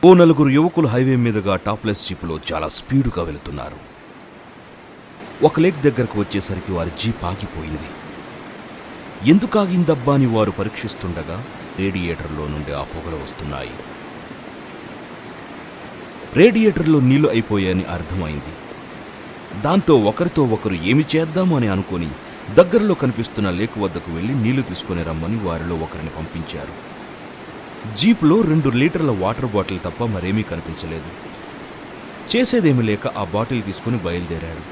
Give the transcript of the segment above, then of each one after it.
ఓ నలుగురు యువకులు హైవే మీదుగా టాప్లెస్ జీపులో చాలా స్పీడుగా వెళుతున్నారు ఒక లేక్ దగ్గరకు వచ్చేసరికి వారి జీప్ ఆగిపోయింది ఎందుకు ఆగిందబ్బా అని వారు పరీక్షిస్తుండగా రేడియేటర్లో నుండి ఆ పొగలు వస్తున్నాయి రేడియేటర్లో నీళ్లు అయిపోయాయని అర్థమైంది దాంతో ఒకరితో ఒకరు ఏమి చేద్దాము అని అనుకొని దగ్గరలో కనిపిస్తున్న లేక్ వద్దకు వెళ్లి నీళ్లు తీసుకుని రమ్మని వారిలో ఒకరిని పంపించారు జీప్లో రెండు లీటర్ల వాటర్ బాటిల్ తప్ప మరేమీ కనిపించలేదు చేసేదేమీ లేక ఆ బాటిల్ తీసుకుని బయలుదేరాడు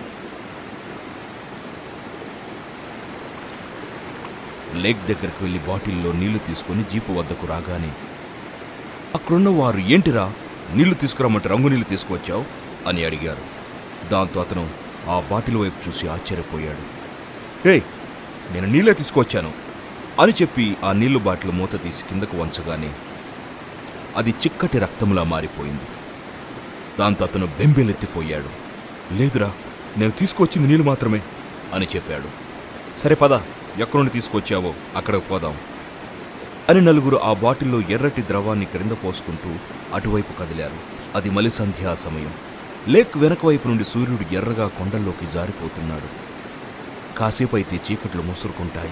లేక్ దగ్గరకు వెళ్లి బాటిల్లో నీళ్లు తీసుకుని జీపు వద్దకు రాగానే అక్కడున్న వారు ఏంటిరా నీళ్లు తీసుకురమ్మంటే రంగు నీళ్లు తీసుకువచ్చావు అని అడిగారు దాంతో అతను ఆ బాటిల్ వైపు చూసి ఆశ్చర్యపోయాడు హే నేను నీళ్ళే తీసుకొచ్చాను అని చెప్పి ఆ నీళ్లు బాటిల్ మూత తీసి కిందకు వంచగానే అది చిక్కటి రక్తంలా మారిపోయింది దాంతో అతను బెంబెలెత్తిపోయాడు లేదురా నేను తీసుకొచ్చింది నీళ్ళు మాత్రమే అని చెప్పాడు సరే పద ఎక్కడి నుండి తీసుకొచ్చావో అక్కడికి పోదాం అని నలుగురు ఆ బాటిల్లో ఎర్రటి ద్రవాన్ని క్రింద పోసుకుంటూ అటువైపు కదిలారు అది మలి సంధ్యా సమయం లేక్ వెనక వైపు నుండి సూర్యుడు ఎర్రగా కొండల్లోకి జారిపోతున్నాడు కాసేపు అయితే చీకట్లు ముసురుకుంటాయి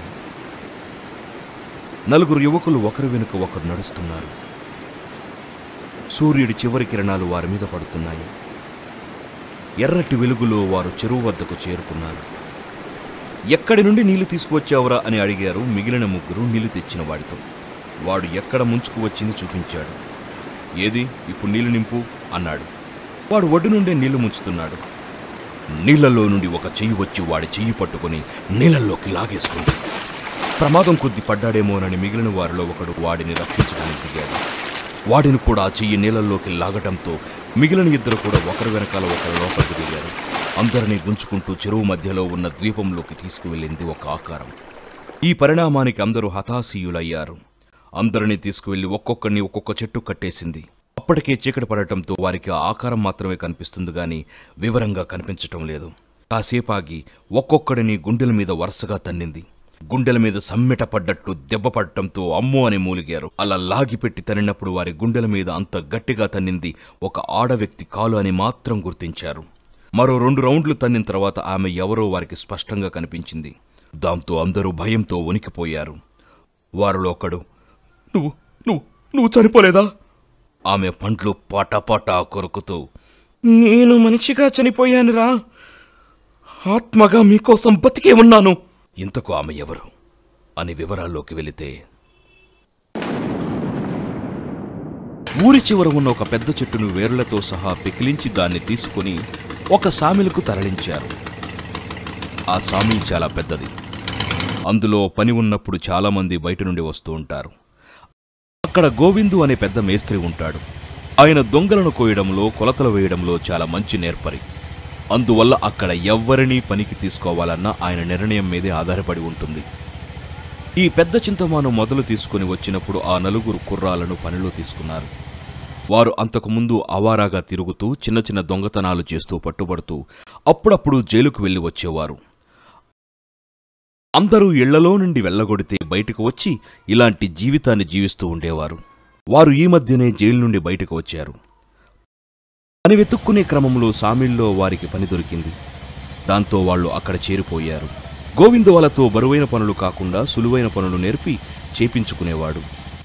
నలుగురు యువకులు ఒకరి వెనుక ఒకరు నడుస్తున్నారు సూర్యుడి చివరి కిరణాలు వారి మీద పడుతున్నాయి ఎర్రటి వెలుగులో వారు చెరువు వద్దకు చేరుకున్నారు ఎక్కడి నుండి నీళ్లు తీసుకువచ్చావురా అని అడిగారు మిగిలిన ముగ్గురు నీళ్లు తెచ్చిన వాడితో వాడు ఎక్కడ ముంచుకు వచ్చింది చూపించాడు ఏది ఇప్పుడు నీళ్లు నింపు అన్నాడు వాడు ఒడ్డు నుండే నీళ్లు ముంచుతున్నాడు నీళ్లలో నుండి ఒక చెయ్యి వచ్చి వాడి చెయ్యి పట్టుకుని నీళ్లలోకి లాగేసుకుంది ప్రమాదం కొద్ది పడ్డాడేమోనని మిగిలిన వారిలో ఒకడు వాడిని రక్షించడానికి దిగాడు వాడిని కూడా ఆ చెయ్యి నీళ్లలోకి లాగటంతో మిగిలిన ఇద్దరు కూడా ఒకరి వెనకాల ఒకరు లోపలికి దిగారు అందరినీ గుంజుకుంటూ చెరువు మధ్యలో ఉన్న ద్వీపంలోకి తీసుకువెళ్ళింది ఒక ఆకారం ఈ పరిణామానికి అందరూ హతాశీయులయ్యారు అందరినీ తీసుకువెళ్లి ఒక్కొక్కరిని ఒక్కొక్క చెట్టు కట్టేసింది అప్పటికే చీకటి పడటంతో వారికి ఆ ఆకారం మాత్రమే కనిపిస్తుంది గాని వివరంగా కనిపించటం లేదు కాసేపు ఆగి ఒక్కొక్కడిని గుండెల మీద వరుసగా తన్నింది గుండెల మీద సమ్మెట పడ్డట్టు దెబ్బ పడటంతో అమ్మో అని మూలిగారు అలా లాగిపెట్టి తన్నినప్పుడు వారి గుండెల మీద అంత గట్టిగా తన్నింది ఒక ఆడ వ్యక్తి కాలు అని మాత్రం గుర్తించారు మరో రెండు రౌండ్లు తన్నిన తర్వాత ఆమె ఎవరో వారికి స్పష్టంగా కనిపించింది దాంతో అందరూ భయంతో వణికిపోయారు వారిలో ఒకడు నువ్వు నువ్వు నువ్వు చనిపోలేదా ఆమె పండ్లు పాటాపాటా కొరుకుతూ నేను మనిషిగా చనిపోయానురా ఆత్మగా మీకోసం బతికే ఉన్నాను ఇంతకు ఆమె ఎవరు అని వివరాల్లోకి వెళితే ఊరి చివర ఉన్న ఒక పెద్ద చెట్టును వేరులతో సహా పెకిలించి దాన్ని తీసుకుని ఒక సామిలకు తరలించారు ఆ సామి చాలా పెద్దది అందులో పని ఉన్నప్పుడు చాలామంది బయట నుండి వస్తూ ఉంటారు అక్కడ గోవిందు అనే పెద్ద మేస్త్రి ఉంటాడు ఆయన దొంగలను కోయడంలో కొలతలు వేయడంలో చాలా మంచి నేర్పరి అందువల్ల అక్కడ ఎవ్వరినీ పనికి తీసుకోవాలన్నా ఆయన నిర్ణయం మీదే ఆధారపడి ఉంటుంది ఈ పెద్ద చింతమాను మొదలు తీసుకుని వచ్చినప్పుడు ఆ నలుగురు కుర్రాలను పనిలో తీసుకున్నారు వారు అంతకుముందు అవారాగా తిరుగుతూ చిన్న చిన్న దొంగతనాలు చేస్తూ పట్టుబడుతూ అప్పుడప్పుడు జైలుకు వెళ్లి వచ్చేవారు అందరూ ఇళ్లలో నుండి వెళ్ళగొడితే బయటకు వచ్చి ఇలాంటి జీవితాన్ని జీవిస్తూ ఉండేవారు వారు ఈ మధ్యనే జైలు నుండి బయటకు వచ్చారు పని వెతుక్కునే క్రమంలో సామిల్లో వారికి పని దొరికింది దాంతో వాళ్ళు అక్కడ చేరిపోయారు గోవిందు వాళ్ళతో బరువైన పనులు కాకుండా సులువైన పనులు నేర్పి చేపించుకునేవాడు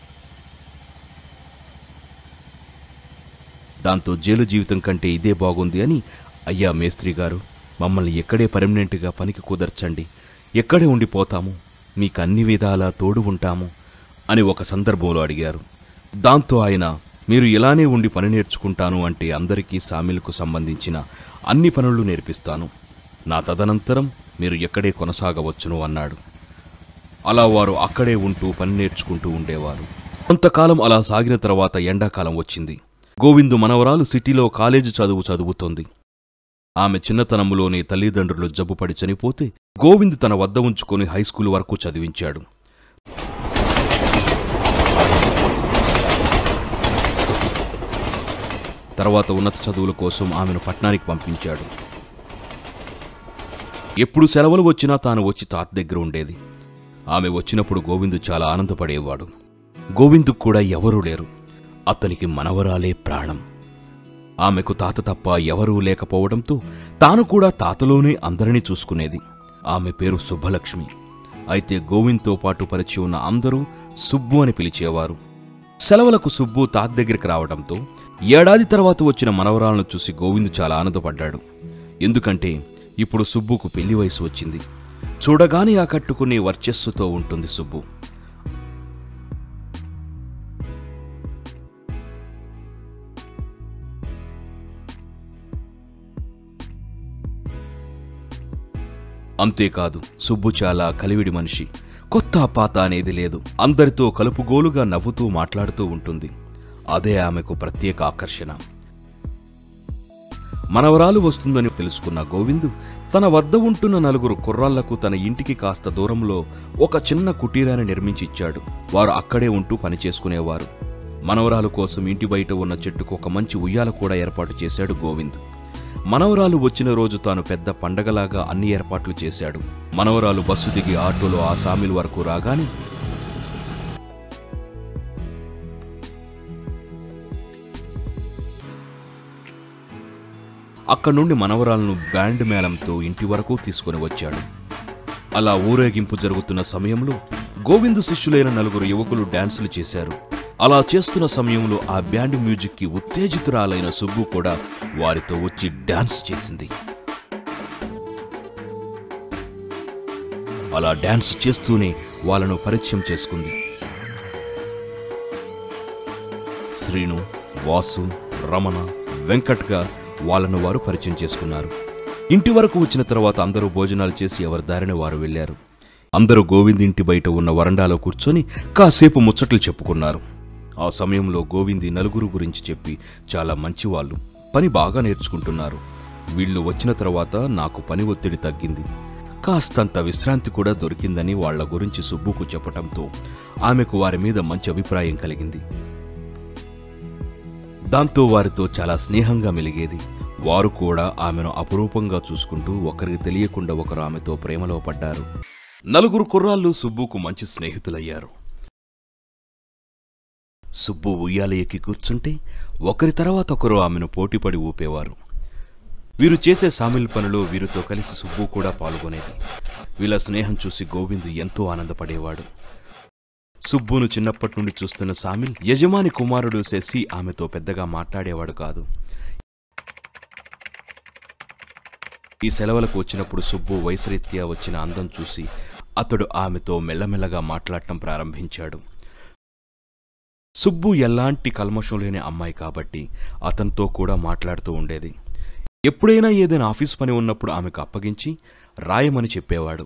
దాంతో జైలు జీవితం కంటే ఇదే బాగుంది అని అయ్యా మేస్త్రి గారు మమ్మల్ని ఎక్కడే పర్మనెంట్గా పనికి కుదర్చండి ఎక్కడే ఉండిపోతాము మీకు అన్ని విధాలా తోడు ఉంటాము అని ఒక సందర్భంలో అడిగారు దాంతో ఆయన మీరు ఇలానే ఉండి పని నేర్చుకుంటాను అంటే అందరికీ సామిలకు సంబంధించిన అన్ని పనులు నేర్పిస్తాను నా తదనంతరం మీరు ఎక్కడే కొనసాగవచ్చును అన్నాడు అలా వారు అక్కడే ఉంటూ పని నేర్చుకుంటూ ఉండేవారు కొంతకాలం అలా సాగిన తర్వాత ఎండాకాలం వచ్చింది గోవిందు మనవరాలు సిటీలో కాలేజీ చదువు చదువుతోంది ఆమె చిన్నతనములోనే తల్లిదండ్రులు జబ్బుపడి చనిపోతే గోవింద్ తన వద్ద ఉంచుకొని హైస్కూల్ వరకు చదివించాడు తర్వాత ఉన్నత చదువుల కోసం ఆమెను పట్నానికి పంపించాడు ఎప్పుడు సెలవులు వచ్చినా తాను వచ్చి తాత దగ్గర ఉండేది ఆమె వచ్చినప్పుడు గోవిందు చాలా ఆనందపడేవాడు గోవిందుకు కూడా ఎవరూ లేరు అతనికి మనవరాలే ప్రాణం ఆమెకు తాత తప్ప ఎవరూ లేకపోవడంతో తాను కూడా తాతలోనే అందరినీ చూసుకునేది ఆమె పేరు సుబ్బలక్ష్మి అయితే గోవింద్తో పాటు పరిచి ఉన్న అందరూ సుబ్బు అని పిలిచేవారు సెలవులకు సుబ్బు తాత దగ్గరికి రావడంతో ఏడాది తర్వాత వచ్చిన మనవరాలను చూసి గోవింద్ చాలా ఆనందపడ్డాడు ఎందుకంటే ఇప్పుడు సుబ్బుకు పెళ్లి వయసు వచ్చింది చూడగానే ఆకట్టుకునే వర్చస్సుతో ఉంటుంది సుబ్బు అంతేకాదు సుబ్బు చాలా కలివిడి మనిషి కొత్త పాత అనేది లేదు అందరితో కలుపుగోలుగా నవ్వుతూ మాట్లాడుతూ ఉంటుంది అదే ఆమెకు ప్రత్యేక ఆకర్షణ మనవరాలు వస్తుందని తెలుసుకున్న గోవిందు తన వద్ద ఉంటున్న నలుగురు కుర్రాళ్లకు తన ఇంటికి కాస్త దూరంలో ఒక చిన్న కుటీరాన్ని నిర్మించి ఇచ్చాడు వారు అక్కడే ఉంటూ పనిచేసుకునేవారు మనవరాలు కోసం ఇంటి బయట ఉన్న చెట్టుకు ఒక మంచి ఉయ్యాల కూడా ఏర్పాటు చేశాడు గోవింద్ మనవరాలు వచ్చిన రోజు తాను పెద్ద పండగలాగా అన్ని ఏర్పాట్లు చేశాడు మనవరాలు బస్సు దిగి ఆటోలో ఆ సామిల్ వరకు రాగానే అక్కడి నుండి మనవరాలను బ్యాండ్ మేళంతో ఇంటి వరకు తీసుకుని వచ్చాడు అలా ఊరేగింపు జరుగుతున్న సమయంలో గోవిందు శిష్యులైన నలుగురు యువకులు డాన్సులు చేశారు అలా చేస్తున్న సమయంలో ఆ బ్యాండ్ మ్యూజిక్కి ఉత్తేజితురాలైన సుబ్బు కూడా వారితో వచ్చి డాన్స్ చేసింది అలా డాన్స్ చేస్తూనే వాళ్ళను పరిచయం చేసుకుంది శ్రీను వాసు రమణ వెంకట్గా వాళ్ళను వారు పరిచయం చేసుకున్నారు ఇంటి వరకు వచ్చిన తర్వాత అందరూ భోజనాలు చేసి ఎవరి దారిన వారు వెళ్లారు అందరూ గోవింద్ ఇంటి బయట ఉన్న వరండాలో కూర్చొని కాసేపు ముచ్చట్లు చెప్పుకున్నారు ఆ సమయంలో గోవింది నలుగురు గురించి చెప్పి చాలా మంచివాళ్ళు పని బాగా నేర్చుకుంటున్నారు వీళ్ళు వచ్చిన తర్వాత నాకు పని ఒత్తిడి తగ్గింది కాస్తంత విశ్రాంతి కూడా దొరికిందని వాళ్ళ గురించి సుబ్బుకు చెప్పటంతో ఆమెకు వారి మీద మంచి అభిప్రాయం కలిగింది దాంతో వారితో చాలా స్నేహంగా మెలిగేది వారు కూడా ఆమెను అపురూపంగా చూసుకుంటూ ఒకరికి తెలియకుండా ఒకరు ఆమెతో ప్రేమలో పడ్డారు నలుగురు కుర్రాళ్ళు సుబ్బుకు మంచి స్నేహితులయ్యారు సుబ్బు ఉయ్యాల ఎక్కి కూర్చుంటే ఒకరి తర్వాత ఒకరు ఆమెను పోటీపడి ఊపేవారు వీరు చేసే సామిల్ పనిలో వీరితో కలిసి సుబ్బు కూడా పాల్గొనేది వీళ్ళ స్నేహం చూసి గోవింద్ ఎంతో ఆనందపడేవాడు సుబ్బును చిన్నప్పటి నుండి చూస్తున్న సామిల్ యజమాని కుమారుడు శశి ఆమెతో పెద్దగా మాట్లాడేవాడు కాదు ఈ సెలవులకు వచ్చినప్పుడు సుబ్బు వయసురీత్యా వచ్చిన అందం చూసి అతడు ఆమెతో మెల్లమెల్లగా మాట్లాడటం ప్రారంభించాడు సుబ్బు ఎలాంటి కల్మషం లేని అమ్మాయి కాబట్టి అతనితో కూడా మాట్లాడుతూ ఉండేది ఎప్పుడైనా ఏదైనా ఆఫీస్ పని ఉన్నప్పుడు ఆమెకు అప్పగించి రాయమని చెప్పేవాడు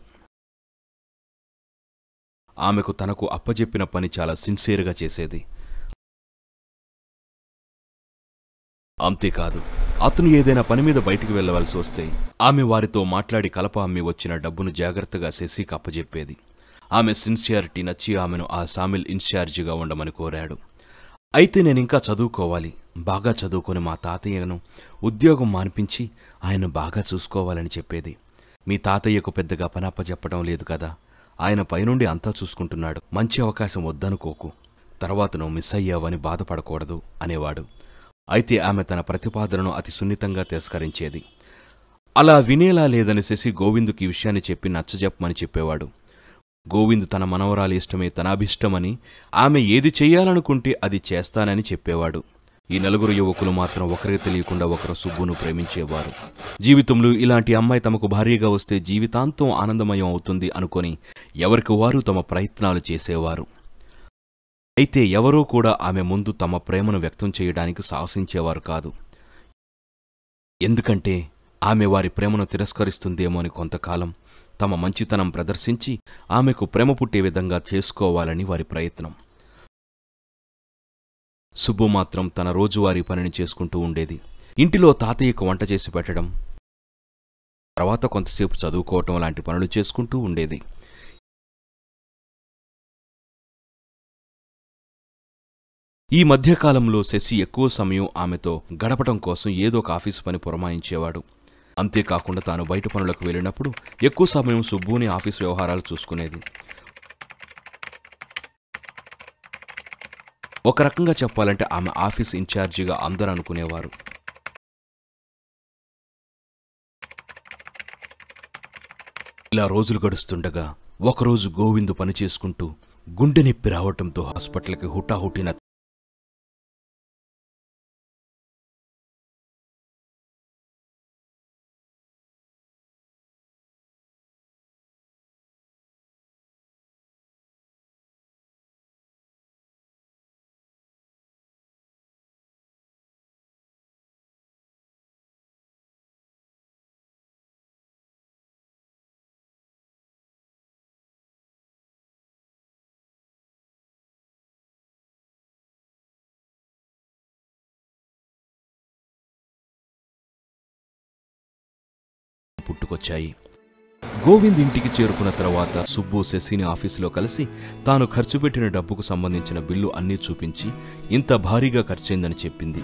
ఆమెకు తనకు అప్పజెప్పిన పని చాలా సిన్సియర్గా చేసేది అంతేకాదు అతను ఏదైనా పని మీద బయటికి వెళ్ళవలసి వస్తే ఆమె వారితో మాట్లాడి కలప అమ్మి వచ్చిన డబ్బును జాగ్రత్తగా శశికి అప్పజెప్పేది ఆమె సిన్సియారిటీ నచ్చి ఆమెను ఆ సామిల్ ఇన్ఛార్జిగా ఉండమని కోరాడు అయితే నేనింకా చదువుకోవాలి బాగా చదువుకొని మా తాతయ్యను ఉద్యోగం మానిపించి ఆయన బాగా చూసుకోవాలని చెప్పేది మీ తాతయ్యకు పెద్దగా పనప్ప చెప్పడం లేదు కదా ఆయన పైనుండి అంతా చూసుకుంటున్నాడు మంచి అవకాశం వద్దనుకోకు తర్వాత నువ్వు మిస్ అయ్యావని బాధపడకూడదు అనేవాడు అయితే ఆమె తన ప్రతిపాదనను అతి సున్నితంగా తిరస్కరించేది అలా వినేలా లేదని శశి గోవిందుకి ఈ విషయాన్ని చెప్పి నచ్చజెప్పమని చెప్పేవాడు గోవింద్ తన మనవరాలి ఇష్టమే తన అభిష్టమని ఆమె ఏది చెయ్యాలనుకుంటే అది చేస్తానని చెప్పేవాడు ఈ నలుగురు యువకులు మాత్రం ఒకరికి తెలియకుండా ఒకరు సుబ్బును ప్రేమించేవారు జీవితంలో ఇలాంటి అమ్మాయి తమకు భార్యగా వస్తే జీవితాంతం ఆనందమయం అవుతుంది అనుకొని ఎవరికి వారు తమ ప్రయత్నాలు చేసేవారు అయితే ఎవరూ కూడా ఆమె ముందు తమ ప్రేమను వ్యక్తం చేయడానికి సాహసించేవారు కాదు ఎందుకంటే ఆమె వారి ప్రేమను తిరస్కరిస్తుందేమో అని కొంతకాలం తమ మంచితనం ప్రదర్శించి ఆమెకు ప్రేమ పుట్టే విధంగా చేసుకోవాలని వారి ప్రయత్నం సుబ్బు మాత్రం తన రోజువారీ పనిని చేసుకుంటూ ఉండేది ఇంటిలో తాతయ్యకు వంట చేసి పెట్టడం తర్వాత కొంతసేపు చదువుకోవటం లాంటి పనులు చేసుకుంటూ ఉండేది ఈ మధ్యకాలంలో శశి ఎక్కువ సమయం ఆమెతో గడపటం కోసం ఏదో ఒక ఆఫీసు పని పురమాయించేవాడు అంతేకాకుండా తాను బయట పనులకు వెళ్ళినప్పుడు ఎక్కువ సమయం సుబ్బుని ఆఫీస్ వ్యవహారాలు చూసుకునేది ఒక రకంగా చెప్పాలంటే ఆమె ఆఫీస్ ఇన్ఛార్జిగా అందరూ అనుకునేవారు ఇలా రోజులు గడుస్తుండగా ఒకరోజు గోవిందు పని చేసుకుంటూ గుండె నొప్పి రావటంతో హాస్పిటల్కి హుటాహుటిన పుట్టుకొచ్చాయి గోవింద్ ఇంటికి చేరుకున్న తర్వాత సుబ్బు శశిని ఆఫీసులో కలిసి తాను ఖర్చు పెట్టిన డబ్బుకు సంబంధించిన బిల్లు అన్నీ చూపించి ఇంత భారీగా ఖర్చయిందని చెప్పింది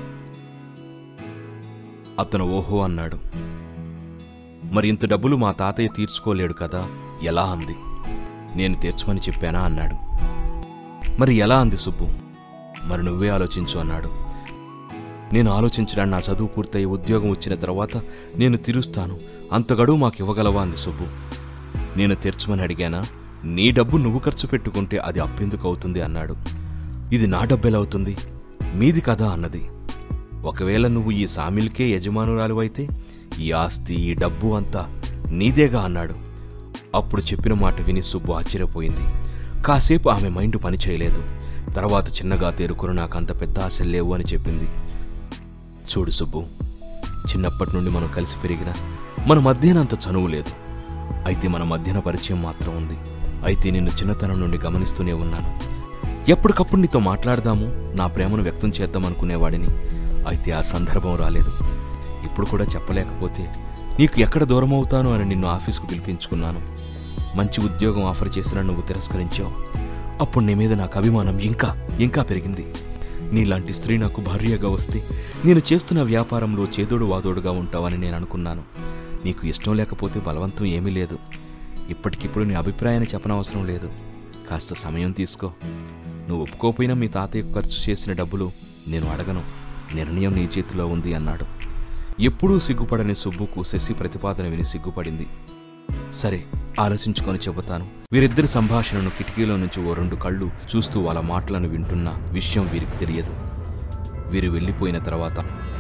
అతను ఓహో అన్నాడు మరి ఇంత డబ్బులు మా తాతయ్య తీర్చుకోలేడు కదా ఎలా అంది నేను తీర్చమని చెప్పానా అన్నాడు మరి ఎలా అంది సుబ్బు మరి నువ్వే ఆలోచించు అన్నాడు నేను ఆలోచించడానికి నా చదువు పూర్తయి ఉద్యోగం వచ్చిన తర్వాత నేను తీరుస్తాను అంత గడువు మాకు ఇవ్వగలవా అంది సుబ్బు నేను తీర్చమని అడిగానా నీ డబ్బు నువ్వు ఖర్చు పెట్టుకుంటే అది అప్పెందుకు అవుతుంది అన్నాడు ఇది నా డబ్బెలవుతుంది మీది కదా అన్నది ఒకవేళ నువ్వు ఈ సామిల్కే యజమానురాలువైతే ఈ ఆస్తి ఈ డబ్బు అంతా నీదేగా అన్నాడు అప్పుడు చెప్పిన మాట విని సుబ్బు ఆశ్చర్యపోయింది కాసేపు ఆమె మైండ్ పని చేయలేదు తర్వాత చిన్నగా తేరుకుని నాకు అంత పెద్ద ఆశలు లేవు అని చెప్పింది చూడు సుబ్బు చిన్నప్పటి నుండి మనం కలిసి పెరిగిన మన మధ్యన అంత చనువు లేదు అయితే మన మధ్యన పరిచయం మాత్రం ఉంది అయితే నిన్ను చిన్నతనం నుండి గమనిస్తూనే ఉన్నాను ఎప్పటికప్పుడు నీతో మాట్లాడదాము నా ప్రేమను వ్యక్తం చేద్దామనుకునేవాడిని అయితే ఆ సందర్భం రాలేదు ఇప్పుడు కూడా చెప్పలేకపోతే నీకు ఎక్కడ దూరం అవుతాను అని నిన్ను ఆఫీస్కు పిలిపించుకున్నాను మంచి ఉద్యోగం ఆఫర్ చేసినా నువ్వు తిరస్కరించావు అప్పుడు నీ మీద నాకు అభిమానం ఇంకా ఇంకా పెరిగింది నీలాంటి స్త్రీ నాకు భార్యగా వస్తే నేను చేస్తున్న వ్యాపారంలో చేదోడు వాదోడుగా ఉంటావని నేను అనుకున్నాను నీకు ఇష్టం లేకపోతే బలవంతం ఏమీ లేదు ఇప్పటికిప్పుడు నీ అభిప్రాయాన్ని చెప్పనవసరం లేదు కాస్త సమయం తీసుకో నువ్వు ఒప్పుకోపోయినా మీ తాతయ్య ఖర్చు చేసిన డబ్బులు నేను అడగను నిర్ణయం నీ చేతిలో ఉంది అన్నాడు ఎప్పుడూ సిగ్గుపడని సుబ్బుకు శశి ప్రతిపాదన విని సిగ్గుపడింది సరే ఆలోచించుకొని చెబుతాను వీరిద్దరి సంభాషణను కిటికీలో నుంచి ఓ రెండు కళ్ళు చూస్తూ వాళ్ళ మాటలను వింటున్న విషయం వీరికి తెలియదు వీరు వెళ్ళిపోయిన తర్వాత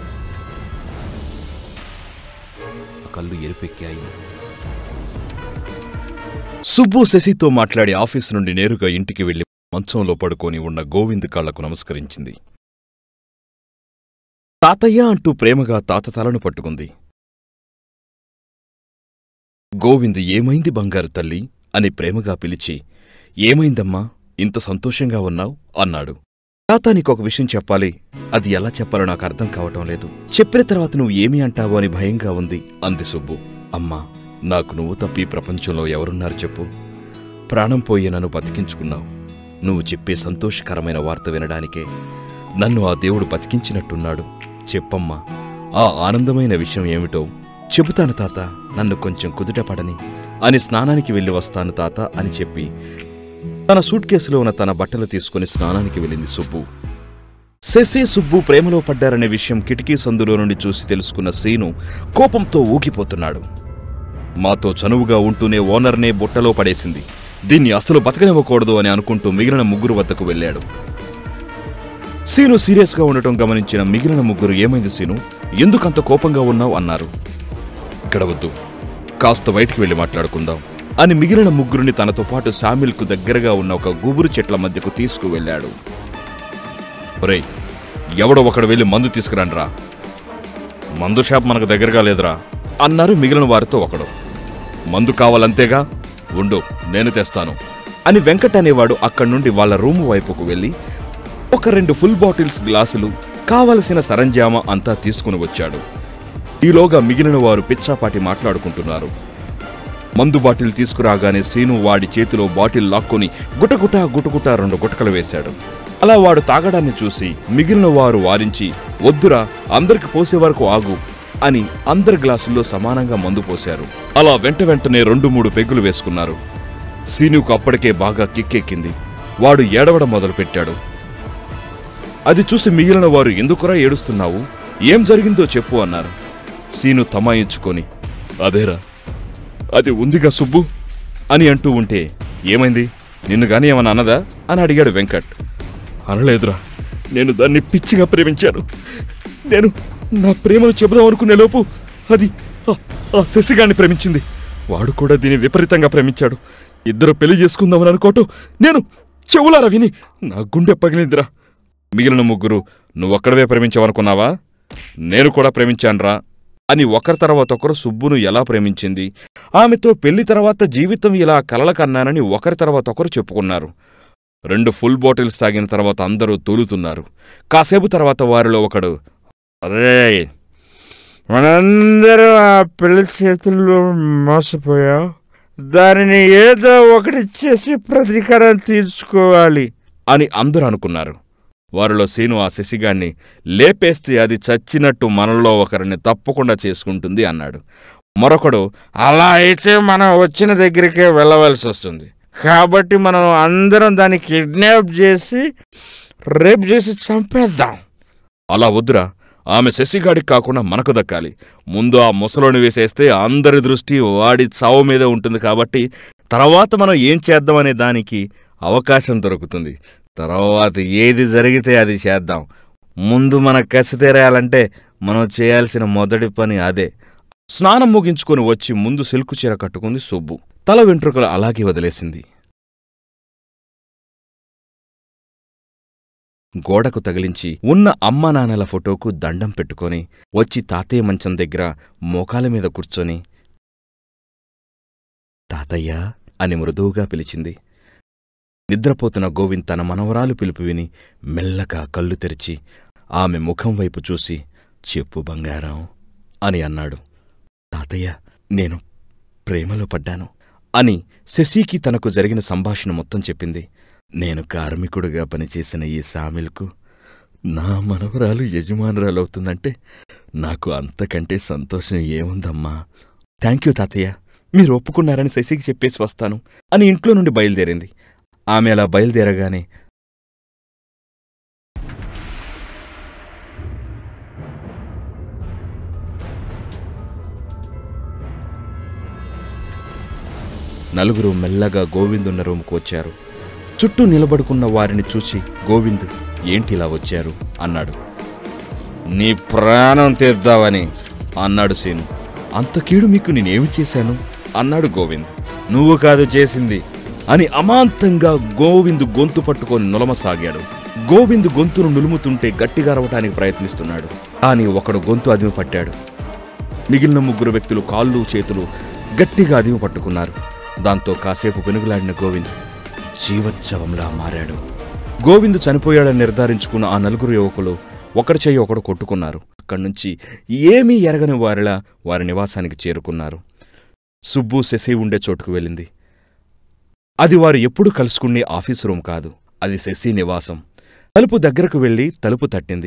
కళ్ళు ఎరుపెక్కాయి సుబ్బు శశితో మాట్లాడి ఆఫీసు నుండి నేరుగా ఇంటికి వెళ్లి మంచంలో పడుకొని ఉన్న గోవింద్ కాళ్లకు నమస్కరించింది తాతయ్య అంటూ ప్రేమగా తాత తలను పట్టుకుంది గోవింద్ ఏమైంది బంగారు తల్లి అని ప్రేమగా పిలిచి ఏమైందమ్మా ఇంత సంతోషంగా ఉన్నావు అన్నాడు తాత నీకొక విషయం చెప్పాలి అది ఎలా చెప్పాలో నాకు అర్థం కావటం లేదు చెప్పిన తర్వాత నువ్వు ఏమి అంటావో అని భయంగా ఉంది అంది సుబ్బు అమ్మా నాకు నువ్వు తప్పి ఈ ప్రపంచంలో ఎవరున్నారు చెప్పు ప్రాణం పోయి నన్ను బతికించుకున్నావు నువ్వు చెప్పే సంతోషకరమైన వార్త వినడానికే నన్ను ఆ దేవుడు బతికించినట్టున్నాడు చెప్పమ్మా ఆ ఆనందమైన విషయం ఏమిటో చెబుతాను తాత నన్ను కొంచెం కుదుట పడని అని స్నానానికి వెళ్ళి వస్తాను తాత అని చెప్పి తన సూట్ కేసులో ఉన్న తన బట్టలు తీసుకుని స్నానానికి వెళ్ళింది సుబ్బు శశి సుబ్బు ప్రేమలో పడ్డారనే విషయం కిటికీ సందులో నుండి చూసి తెలుసుకున్న సీను కోపంతో ఊగిపోతున్నాడు మాతో చనువుగా ఉంటూనే ఓనర్నే బుట్టలో పడేసింది దీన్ని అసలు బతకనివ్వకూడదు అని అనుకుంటూ మిగిలిన ముగ్గురు వద్దకు వెళ్ళాడు సీను సీరియస్గా ఉండటం గమనించిన మిగిలిన ముగ్గురు ఏమైంది సీను ఎందుకంత కోపంగా ఉన్నావు అన్నారు ఇక్కడ వద్దు కాస్త బయటికి వెళ్ళి మాట్లాడుకుందాం అని మిగిలిన ముగ్గురిని తనతో పాటు శామిల్కు దగ్గరగా ఉన్న ఒక గుబురు చెట్ల మధ్యకు తీసుకువెళ్ళాడు ఒరేయ్ ఎవడో ఒకడు వెళ్ళి మందు తీసుకురండ్రా మందు షాప్ మనకు దగ్గరగా లేదురా అన్నారు మిగిలిన వారితో ఒకడు మందు కావాలంతేగా ఉండు నేను తెస్తాను అని వెంకట్ అనేవాడు అక్కడి నుండి వాళ్ళ రూము వైపుకు వెళ్ళి ఒక రెండు ఫుల్ బాటిల్స్ గ్లాసులు కావలసిన సరంజామా అంతా తీసుకుని వచ్చాడు ఈలోగా మిగిలిన వారు పిచ్చాపాటి మాట్లాడుకుంటున్నారు మందు బాటిల్ తీసుకురాగానే సీను వాడి చేతిలో బాటిల్ లాక్కొని గుటగుట గుటగుట రెండు గుటకలు వేశాడు అలా వాడు తాగడాన్ని చూసి మిగిలిన వారు వారించి వద్దురా అందరికి పోసే వరకు ఆగు అని అందరి గ్లాసుల్లో సమానంగా మందు పోశారు అలా వెంట వెంటనే రెండు మూడు పెగ్గులు వేసుకున్నారు సీనుకు అప్పటికే బాగా కిక్కెక్కింది వాడు ఏడవడం మొదలుపెట్టాడు అది చూసి మిగిలిన వారు ఎందుకురా ఏడుస్తున్నావు ఏం జరిగిందో చెప్పు అన్నారు సీను తమాయించుకొని అదేరా అది ఉందిగా సుబ్బు అని అంటూ ఉంటే ఏమైంది నిన్ను గాని ఏమన్నా అన్నదా అని అడిగాడు వెంకట్ అనలేదురా నేను దాన్ని పిచ్చిగా ప్రేమించాను నేను నా ప్రేమను చెబుదాం అనుకునే లోపు అది ఆ- ఆ శశిగాన్ని ప్రేమించింది వాడు కూడా దీన్ని విపరీతంగా ప్రేమించాడు ఇద్దరు పెళ్లి చేసుకుందామని అనుకోవటం నేను చెవులారా విని నా గుండె పగిలిందిరా మిగిలిన ముగ్గురు నువ్వొక్కడవే ప్రేమించావనుకున్నావా నేను కూడా ప్రేమించానురా అని ఒకరి తర్వాత ఒకరు సుబ్బును ఎలా ప్రేమించింది ఆమెతో పెళ్లి తర్వాత జీవితం ఇలా కలల కన్నానని ఒకరి తర్వాత ఒకరు చెప్పుకున్నారు రెండు ఫుల్ బాటిల్స్ తాగిన తర్వాత అందరూ తూలుతున్నారు కాసేపు తర్వాత వారిలో ఒకడు అదే మనందరూ ఆ పెళ్లి చేతుల్లో మోసపోయాం దానిని ఏదో ఒకటి చేసి ప్రతీకారం తీర్చుకోవాలి అని అందరూ అనుకున్నారు వారిలో సీను ఆ శశిగాన్ని లేపేస్తే అది చచ్చినట్టు మనలో ఒకరిని తప్పకుండా చేసుకుంటుంది అన్నాడు మరొకడు అలా అయితే మనం వచ్చిన దగ్గరికే వెళ్ళవలసి వస్తుంది కాబట్టి మనం అందరం దాన్ని కిడ్నాప్ చేసి రేప్ చేసి చంపేద్దాం అలా వద్దురా ఆమె శశిగాడికి కాకుండా మనకు దక్కాలి ముందు ఆ ముసలోని వేసేస్తే అందరి దృష్టి వాడి చావు మీద ఉంటుంది కాబట్టి తర్వాత మనం ఏం చేద్దామనే దానికి అవకాశం దొరుకుతుంది తర్వాత ఏది జరిగితే అది చేద్దాం ముందు మన కసి తీరేయాలంటే మనం చేయాల్సిన మొదటి పని అదే స్నానం ముగించుకొని వచ్చి ముందు సిల్కు చీర కట్టుకుంది సుబ్బు తల వెంట్రుకలు అలాగే వదిలేసింది గోడకు తగిలించి ఉన్న అమ్మా నాన్నల ఫోటోకు దండం పెట్టుకొని వచ్చి తాతయ్య మంచం దగ్గర మోకాల మీద కూర్చొని తాతయ్య అని మృదువుగా పిలిచింది నిద్రపోతున్న గోవింద్ తన మనవరాలు పిలుపు విని మెల్లగా కళ్ళు తెరిచి ఆమె ముఖం వైపు చూసి చెప్పు బంగారం అని అన్నాడు తాతయ్య నేను ప్రేమలో పడ్డాను అని శశికి తనకు జరిగిన సంభాషణ మొత్తం చెప్పింది నేను కార్మికుడిగా పనిచేసిన ఈ సామిల్కు నా మనవరాలు యజమానురాలవుతుందంటే నాకు అంతకంటే సంతోషం ఏముందమ్మా థ్యాంక్ యూ తాతయ్య మీరు ఒప్పుకున్నారని శశికి చెప్పేసి వస్తాను అని ఇంట్లో నుండి బయలుదేరింది ఆమె అలా బయలుదేరగానే నలుగురు మెల్లగా గోవిందున్న రూముకు వచ్చారు చుట్టూ నిలబడుకున్న వారిని చూసి గోవింద్ ఏంటిలా వచ్చారు అన్నాడు నీ ప్రాణం తీద్దామని అన్నాడు సీను అంత కీడు మీకు నేనేమి చేశాను అన్నాడు గోవింద్ నువ్వు కాదు చేసింది అని అమాంతంగా గోవింద్ గొంతు పట్టుకొని నులమసాగాడు గోవింద్ గొంతును నులుముతుంటే గట్టిగా అరవటానికి ప్రయత్నిస్తున్నాడు కానీ ఒకడు గొంతు అదిమి పట్టాడు మిగిలిన ముగ్గురు వ్యక్తులు కాళ్ళు చేతులు గట్టిగా అదిమి పట్టుకున్నారు దాంతో కాసేపు పెనుగులాడిన గోవింద్ జీవోత్సవంలా మారాడు గోవింద్ చనిపోయాడని నిర్ధారించుకున్న ఆ నలుగురు యువకులు ఒకరి చెయ్యి ఒకడు కొట్టుకున్నారు అక్కడి నుంచి ఏమీ ఎరగని వారిలా వారి నివాసానికి చేరుకున్నారు సుబ్బు శశి ఉండే చోటుకు వెళ్ళింది అది వారు ఎప్పుడూ కలుసుకునే ఆఫీసు రూమ్ కాదు అది శశి నివాసం తలుపు దగ్గరకు వెళ్ళి తలుపు తట్టింది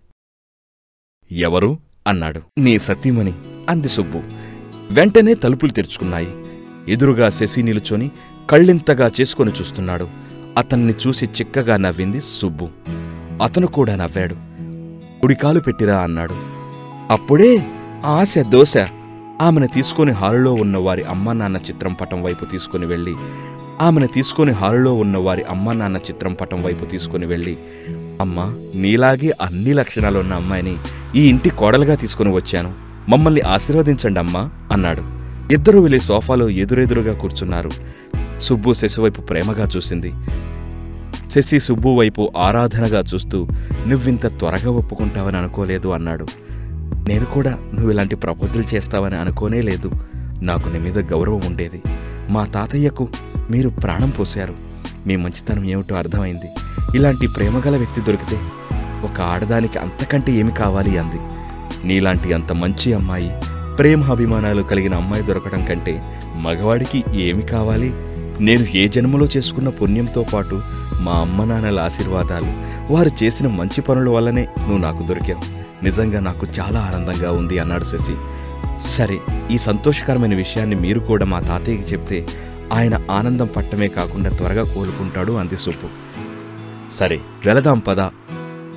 ఎవరు అన్నాడు నీ సతీమణి అంది సుబ్బు వెంటనే తలుపులు తెరుచుకున్నాయి ఎదురుగా శశి నిలుచొని కళ్ళింతగా చేసుకొని చూస్తున్నాడు అతన్ని చూసి చిక్కగా నవ్వింది సుబ్బు అతను కూడా నవ్వాడు కుడికాలు పెట్టిరా అన్నాడు అప్పుడే ఆశ దోశ ఆమెను తీసుకొని హాలులో ఉన్న వారి అమ్మా నాన్న చిత్రం పటం వైపు తీసుకుని వెళ్ళి ఆమెను తీసుకొని హాలులో ఉన్న వారి అమ్మా నాన్న చిత్రం పటం వైపు తీసుకుని వెళ్ళి అమ్మా నీలాగే అన్ని లక్షణాలున్న అమ్మాయిని ఈ ఇంటి కోడలుగా తీసుకుని వచ్చాను మమ్మల్ని ఆశీర్వదించండి అమ్మా అన్నాడు ఇద్దరూ వెళ్ళి సోఫాలో ఎదురెదురుగా కూర్చున్నారు సుబ్బు శశి వైపు ప్రేమగా చూసింది శశి సుబ్బు వైపు ఆరాధనగా చూస్తూ నువ్వింత త్వరగా ఒప్పుకుంటావని అనుకోలేదు అన్నాడు నేను కూడా నువ్వు ఇలాంటి ప్రపోజల్ చేస్తావని అనుకోనే లేదు నాకు నీ మీద గౌరవం ఉండేది మా తాతయ్యకు మీరు ప్రాణం పోశారు మీ మంచితనం ఏమిటో అర్థమైంది ఇలాంటి ప్రేమగల వ్యక్తి దొరికితే ఒక ఆడదానికి అంతకంటే ఏమి కావాలి అంది నీలాంటి అంత మంచి అమ్మాయి ప్రేమ అభిమానాలు కలిగిన అమ్మాయి దొరకడం కంటే మగవాడికి ఏమి కావాలి నేను ఏ జన్మలో చేసుకున్న పుణ్యంతో పాటు మా అమ్మ నాన్నల ఆశీర్వాదాలు వారు చేసిన మంచి పనుల వల్లనే నువ్వు నాకు దొరికావు నిజంగా నాకు చాలా ఆనందంగా ఉంది అన్నాడు శశి సరే ఈ సంతోషకరమైన విషయాన్ని మీరు కూడా మా తాతయ్యకి చెప్తే ఆయన ఆనందం పట్టమే కాకుండా త్వరగా కోలుకుంటాడు అంది సుబ్బు సరే వెళదాం పదా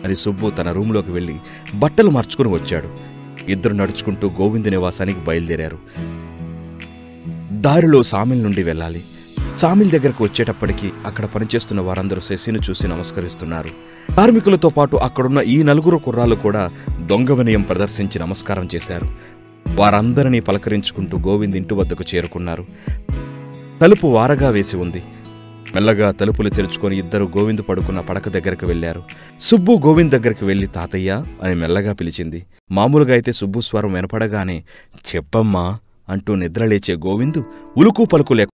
అని సుబ్బు తన రూంలోకి వెళ్ళి బట్టలు మార్చుకుని వచ్చాడు ఇద్దరు నడుచుకుంటూ గోవిందు నివాసానికి బయలుదేరారు దారిలో సామిల్ నుండి వెళ్ళాలి సామిల్ దగ్గరకు వచ్చేటప్పటికి అక్కడ పనిచేస్తున్న వారందరూ శశిని చూసి నమస్కరిస్తున్నారు కార్మికులతో పాటు అక్కడున్న ఈ నలుగురు కుర్రాళ్ళు కూడా దొంగ వినయం ప్రదర్శించి నమస్కారం చేశారు వారందరినీ పలకరించుకుంటూ గోవింద్ ఇంటి వద్దకు చేరుకున్నారు తలుపు వారగా వేసి ఉంది మెల్లగా తలుపులు తెరుచుకొని ఇద్దరు గోవింద్ పడుకున్న పడక దగ్గరకు వెళ్లారు సుబ్బు గోవింద్ దగ్గరికి వెళ్లి తాతయ్య అని మెల్లగా పిలిచింది మామూలుగా అయితే సుబ్బు స్వరం వినపడగానే చెప్పమ్మా అంటూ నిద్రలేచే గోవిందు ఉలుకు పలుకు లేక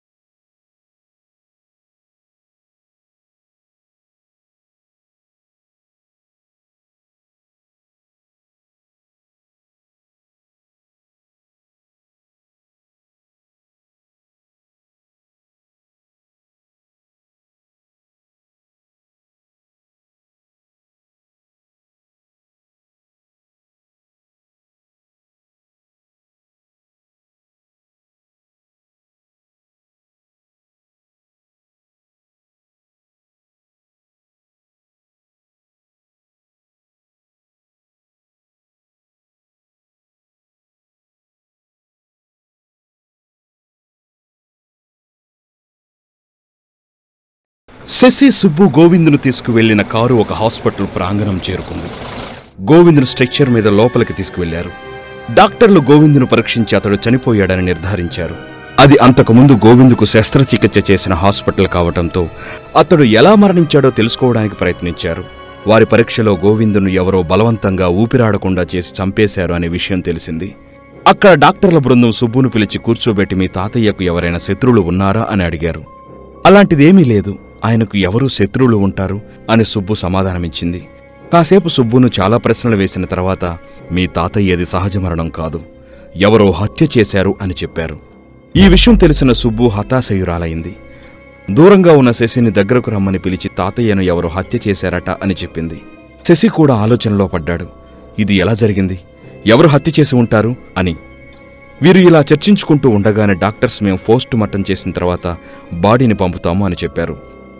శశి సుబ్బు గోవిందును తీసుకువెళ్లిన కారు ఒక హాస్పిటల్ ప్రాంగణం చేరుకుంది గోవిందును స్ట్రెక్చర్ మీద లోపలికి తీసుకువెళ్లారు డాక్టర్లు గోవిందును పరీక్షించి అతడు చనిపోయాడని నిర్ధారించారు అది అంతకుముందు గోవిందుకు శస్త్రచికిత్స చేసిన హాస్పిటల్ కావటంతో అతడు ఎలా మరణించాడో తెలుసుకోవడానికి ప్రయత్నించారు వారి పరీక్షలో గోవిందును ఎవరో బలవంతంగా ఊపిరాడకుండా చేసి చంపేశారు అనే విషయం తెలిసింది అక్కడ డాక్టర్ల బృందం సుబ్బును పిలిచి కూర్చోబెట్టి మీ తాతయ్యకు ఎవరైనా శత్రువులు ఉన్నారా అని అడిగారు అలాంటిదేమీ లేదు ఆయనకు ఎవరు శత్రువులు ఉంటారు అని సుబ్బు సమాధానమిచ్చింది కాసేపు సుబ్బును చాలా ప్రశ్నలు వేసిన తర్వాత మీ తాతయ్యది సహజ మరణం కాదు ఎవరో హత్య చేశారు అని చెప్పారు ఈ విషయం తెలిసిన సుబ్బు హతాశయురాలైంది దూరంగా ఉన్న శశిని దగ్గరకు రమ్మని పిలిచి తాతయ్యను ఎవరో హత్య చేశారట అని చెప్పింది శశి కూడా ఆలోచనలో పడ్డాడు ఇది ఎలా జరిగింది ఎవరు హత్య చేసి ఉంటారు అని వీరు ఇలా చర్చించుకుంటూ ఉండగానే డాక్టర్స్ మేము పోస్ట్ మార్టం చేసిన తర్వాత బాడీని పంపుతాము అని చెప్పారు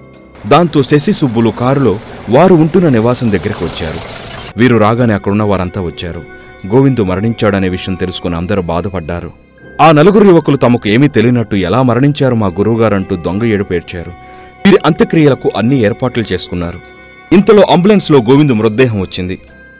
దాంతో శశి సుబ్బులు కారులో వారు ఉంటున్న నివాసం దగ్గరికి వచ్చారు వీరు రాగానే అక్కడున్న వారంతా వచ్చారు గోవిందు మరణించాడనే విషయం తెలుసుకుని అందరూ బాధపడ్డారు ఆ నలుగురు యువకులు తమకు ఏమీ తెలియనట్టు ఎలా మరణించారు మా గురువుగారంటూ దొంగ ఏడుపు ఏడ్చారు వీరి అంత్యక్రియలకు అన్ని ఏర్పాట్లు చేసుకున్నారు ఇంతలో అంబులెన్స్లో గోవిందు మృతదేహం వచ్చింది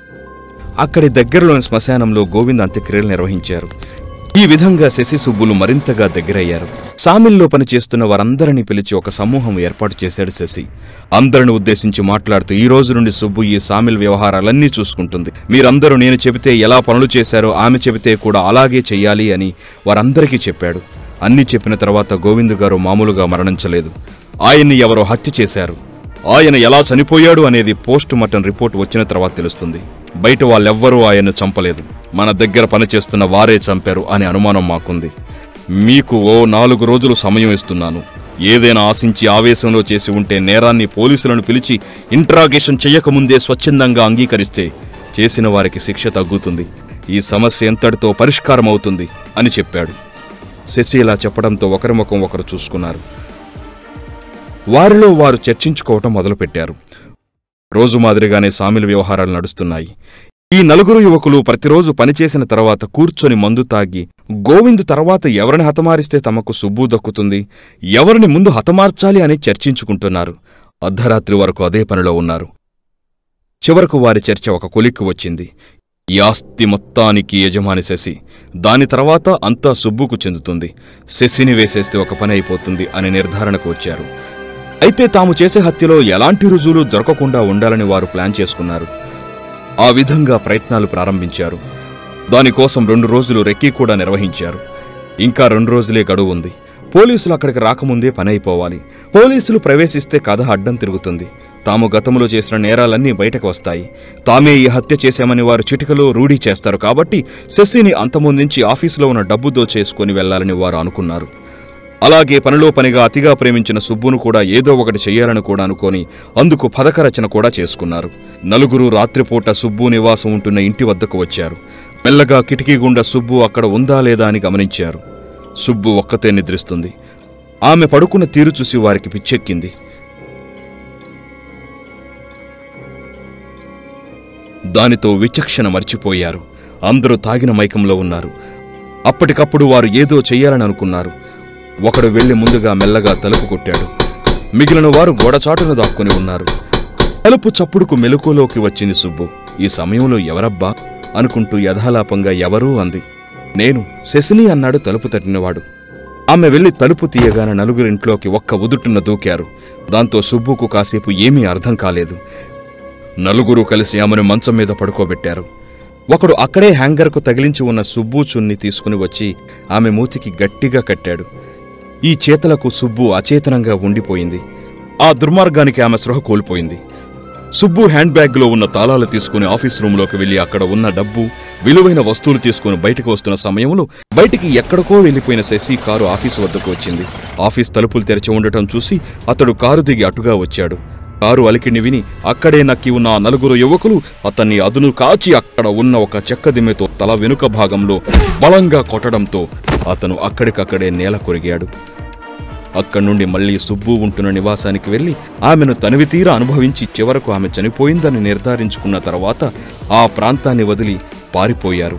అక్కడి దగ్గరలోని శ్మశానంలో గోవింద్ అంత్యక్రియలు నిర్వహించారు ఈ విధంగా శశి సుబ్బులు మరింతగా దగ్గరయ్యారు సామిల్లో పనిచేస్తున్న వారందరినీ పిలిచి ఒక సమూహం ఏర్పాటు చేశాడు శశి అందరిని ఉద్దేశించి మాట్లాడుతూ ఈ రోజు నుండి సుబ్బు ఈ సామిల్ వ్యవహారాలన్నీ చూసుకుంటుంది మీరందరూ నేను చెబితే ఎలా పనులు చేశారో ఆమె చెబితే కూడా అలాగే చెయ్యాలి అని వారందరికీ చెప్పాడు అన్నీ చెప్పిన తర్వాత గోవింద్ గారు మామూలుగా మరణించలేదు ఆయన్ని ఎవరో హత్య చేశారు ఆయన ఎలా చనిపోయాడు అనేది పోస్ట్ మార్టం రిపోర్ట్ వచ్చిన తర్వాత తెలుస్తుంది బయట వాళ్ళెవ్వరూ ఆయన్ను చంపలేదు మన దగ్గర పనిచేస్తున్న వారే చంపారు అనే అనుమానం మాకుంది మీకు ఓ నాలుగు రోజులు సమయం ఇస్తున్నాను ఏదైనా ఆశించి ఆవేశంలో చేసి ఉంటే నేరాన్ని పోలీసులను పిలిచి ఇంట్రాగేషన్ చెయ్యకముందే స్వచ్ఛందంగా అంగీకరిస్తే చేసిన వారికి శిక్ష తగ్గుతుంది ఈ సమస్య ఎంతటితో పరిష్కారం అవుతుంది అని చెప్పాడు శశి ఇలా చెప్పడంతో ఒకరి ముఖం ఒకరు చూసుకున్నారు వారిలో వారు చర్చించుకోవటం మొదలుపెట్టారు రోజు మాదిరిగానే సామిల వ్యవహారాలు నడుస్తున్నాయి ఈ నలుగురు యువకులు ప్రతిరోజు పనిచేసిన తర్వాత కూర్చొని మందు తాగి గోవింద్ తర్వాత ఎవరిని హతమారిస్తే తమకు సుబ్బు దక్కుతుంది ఎవరిని ముందు హతమార్చాలి అని చర్చించుకుంటున్నారు అర్ధరాత్రి వరకు అదే పనిలో ఉన్నారు చివరకు వారి చర్చ ఒక కొలిక్కి వచ్చింది ఈ ఆస్తి మొత్తానికి యజమాని శశి దాని తర్వాత అంతా సుబ్బుకు చెందుతుంది శశిని వేసేస్తే ఒక పని అయిపోతుంది అనే నిర్ధారణకు వచ్చారు అయితే తాము చేసే హత్యలో ఎలాంటి రుజువులు దొరకకుండా ఉండాలని వారు ప్లాన్ చేసుకున్నారు ఆ విధంగా ప్రయత్నాలు ప్రారంభించారు దానికోసం రెండు రోజులు రెక్కీ కూడా నిర్వహించారు ఇంకా రెండు రోజులే గడువు ఉంది పోలీసులు అక్కడికి రాకముందే పని అయిపోవాలి పోలీసులు ప్రవేశిస్తే కథ అడ్డం తిరుగుతుంది తాము గతంలో చేసిన నేరాలన్నీ బయటకు వస్తాయి తామే ఈ హత్య చేశామని వారు చిటికలో రూఢీ చేస్తారు కాబట్టి శశిని అంతమొందించి ఆఫీసులో ఉన్న డబ్బు దోచేసుకొని వెళ్లాలని వారు అనుకున్నారు అలాగే పనిలో పనిగా అతిగా ప్రేమించిన సుబ్బును కూడా ఏదో ఒకటి చెయ్యాలని కూడా అనుకొని అందుకు పథక రచన కూడా చేసుకున్నారు నలుగురు రాత్రిపూట సుబ్బు నివాసం ఉంటున్న ఇంటి వద్దకు వచ్చారు మెల్లగా కిటికీ గుండా సుబ్బు అక్కడ ఉందా లేదా అని గమనించారు సుబ్బు ఒక్కతే నిద్రిస్తుంది ఆమె పడుకున్న తీరు చూసి వారికి పిచ్చెక్కింది దానితో విచక్షణ మర్చిపోయారు అందరూ తాగిన మైకంలో ఉన్నారు అప్పటికప్పుడు వారు ఏదో చెయ్యాలని అనుకున్నారు ఒకడు వెళ్లి ముందుగా మెల్లగా తలుపు కొట్టాడు మిగిలిన వారు గోడచాటున దాక్కుని ఉన్నారు తలుపు చప్పుడుకు మెలకులోకి వచ్చింది సుబ్బు ఈ సమయంలో ఎవరబ్బా అనుకుంటూ యథాలాపంగా ఎవరూ అంది నేను శశిని అన్నాడు తలుపు తట్టినవాడు ఆమె వెళ్లి తలుపు తీయగానే నలుగురింట్లోకి ఒక్క ఉదుటున దూకారు దాంతో సుబ్బుకు కాసేపు ఏమీ అర్థం కాలేదు నలుగురు కలిసి ఆమెను మంచం మీద పడుకోబెట్టారు ఒకడు అక్కడే హ్యాంగర్కు తగిలించి ఉన్న సుబ్బు చున్ని తీసుకుని వచ్చి ఆమె మూతికి గట్టిగా కట్టాడు ఈ చేతలకు సుబ్బు అచేతనంగా ఉండిపోయింది ఆ దుర్మార్గానికి ఆమె స్పృహ కోల్పోయింది సుబ్బు హ్యాండ్ బ్యాగ్లో ఉన్న తాళాలు తీసుకుని ఆఫీస్ రూంలోకి వెళ్లి అక్కడ ఉన్న డబ్బు విలువైన వస్తువులు తీసుకుని బయటకు వస్తున్న సమయంలో బయటికి ఎక్కడికో వెళ్లిపోయిన శశి కారు ఆఫీసు వద్దకు వచ్చింది ఆఫీస్ తలుపులు తెరిచి ఉండటం చూసి అతడు కారు దిగి అటుగా వచ్చాడు కారు అలికిని విని అక్కడే నక్కి ఉన్న ఆ నలుగురు యువకులు అతన్ని అదును కాచి అక్కడ ఉన్న ఒక చెక్క దిమ్మెతో తల వెనుక భాగంలో బలంగా కొట్టడంతో అతను అక్కడికక్కడే నేల కొరిగాడు అక్కడి నుండి మళ్ళీ సుబ్బు ఉంటున్న నివాసానికి వెళ్లి ఆమెను తనివితీర అనుభవించి చివరకు ఆమె చనిపోయిందని నిర్ధారించుకున్న తర్వాత ఆ ప్రాంతాన్ని వదిలి పారిపోయారు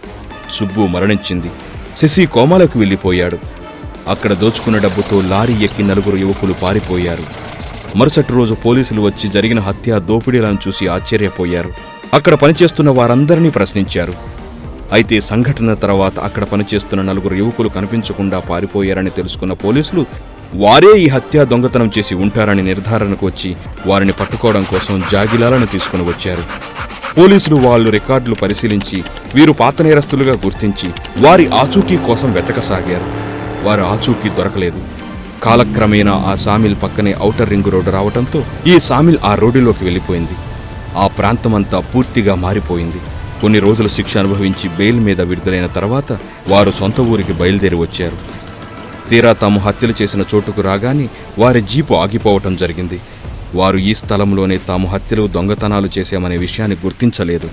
సుబ్బు మరణించింది శశి కోమాలకు వెళ్ళిపోయాడు అక్కడ దోచుకున్న డబ్బుతో లారీ ఎక్కి నలుగురు యువకులు పారిపోయారు మరుసటి రోజు పోలీసులు వచ్చి జరిగిన హత్య దోపిడీలను చూసి ఆశ్చర్యపోయారు అక్కడ పనిచేస్తున్న వారందరినీ ప్రశ్నించారు అయితే సంఘటన తర్వాత అక్కడ పనిచేస్తున్న నలుగురు యువకులు కనిపించకుండా పారిపోయారని తెలుసుకున్న పోలీసులు వారే ఈ హత్య దొంగతనం చేసి ఉంటారని నిర్ధారణకు వచ్చి వారిని పట్టుకోవడం కోసం జాగిలాలను తీసుకుని వచ్చారు పోలీసులు వాళ్ళు రికార్డులు పరిశీలించి వీరు పాత నేరస్తులుగా గుర్తించి వారి ఆచూకీ కోసం వెతకసాగారు వారి ఆచూకీ దొరకలేదు కాలక్రమేణా ఆ సామిల్ పక్కనే ఔటర్ రింగ్ రోడ్డు రావడంతో ఈ సామిల్ ఆ రోడ్డులోకి వెళ్ళిపోయింది ఆ ప్రాంతమంతా పూర్తిగా మారిపోయింది కొన్ని రోజులు శిక్ష అనుభవించి బెయిల్ మీద విడుదలైన తర్వాత వారు సొంత ఊరికి బయలుదేరి వచ్చారు తీరా తాము హత్యలు చేసిన చోటుకు రాగానే వారి జీపు ఆగిపోవటం జరిగింది వారు ఈ స్థలంలోనే తాము హత్యలు దొంగతనాలు చేశామనే విషయాన్ని గుర్తించలేదు